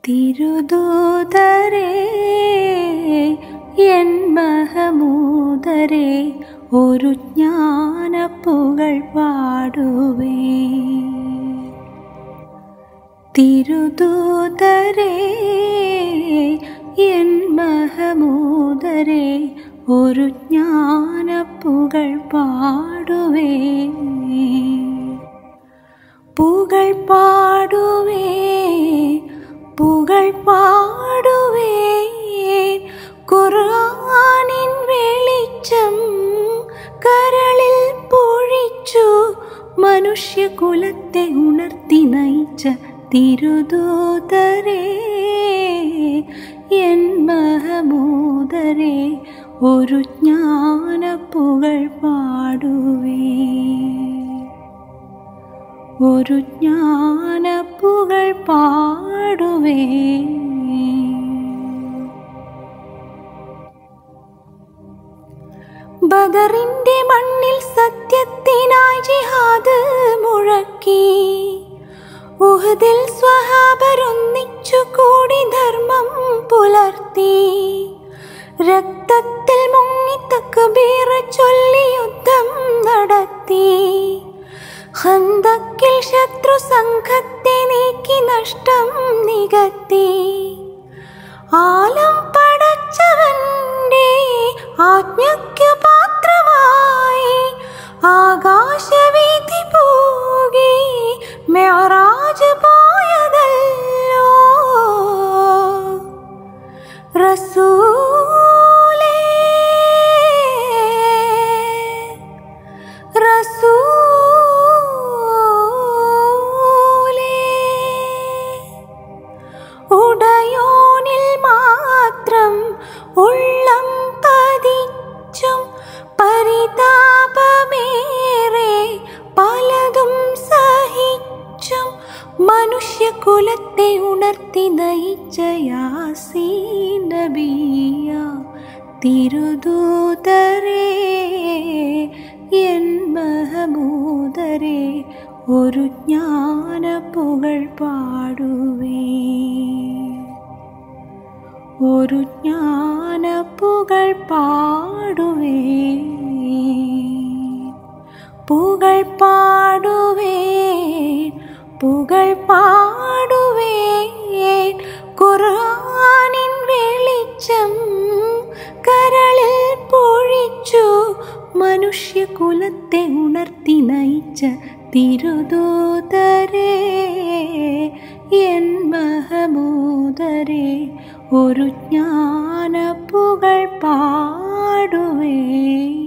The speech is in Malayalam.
തിരുദൂതരേ എൻ മഹമൂദരേ ഒരു ജ്ഞാനപ്പുകൾ പാടുവേ തിരുദൂതരേ എൻ മഹമൂദരേ ഒരു ജ്ഞാനപ്പുകൾ പാടുവേ പുകൾ പാടുവേ പുകൾ പാടുവേ ഖുർആനിൻ വെളിച്ചം കരളിൽ പൊഴിച്ചു മനുഷ്യകുലത്തെ ഉണർത്തി നയിച്ച തിരുദൂതരേ എൻ മഹമൂദരേ ഒരു ജ്ഞാനപ്പുകൾ പാടുവേ ഒരു ജ്ഞാനപ്പുകൾ പാടുവേ ബദറിന്റെ മണ്ണിൽ സത്യത്തിനായി ജിഹാദ് മുഴക്കി ഉഹദിൽ സ്വഹാബരൊന്നിച്ചു കൂടി ധർമ്മം പുലർത്തി രക്തത്തിൽ മുങ്ങി തക്ബീർ ചൊല്ലി യുദ്ധം നടത്തി ഹന്തക്കിൽ ശത്രു സംഘത്തെ നീക്കി നഷ്ടം നികത്തി ആലം പടച്ചവന്റെ ആജ്ഞയ്ക്ക് പാത്രമായി ആകാശവീതി പോകി മെറാജ് പോയതല്ലോ റസൂലേ റസൂലേ ഉടയോനിൽ മാത്രം ഉള്ളം പതിച്ചും പരിതാപമേറെ പലതും സഹിച്ചും മനുഷ്യകുലത്തെ ഉണർത്തി നയിച്ച യാസീൻ നബിയ തിരുദൂതരേ എൻ മഹമൂദരേ ഒരു ജ്ഞാനപ്പുകൾ പാടുവേ ഒരു ജ്ഞാനപ്പുകൾ പാടുവേ പുകൾ പാടുവേ പുകൾ പാടുവേ ഖുർആനിൻ വെളിച്ചം കരളിൽ പൊഴിച്ചു മനുഷ്യകുലത്തെ ഉണർത്തി നയിച്ച തിരുദൂതരേ എൻ മഹമൂദരേ ഒരു ജ്ഞാനപ്പുകൾ പാടുവേ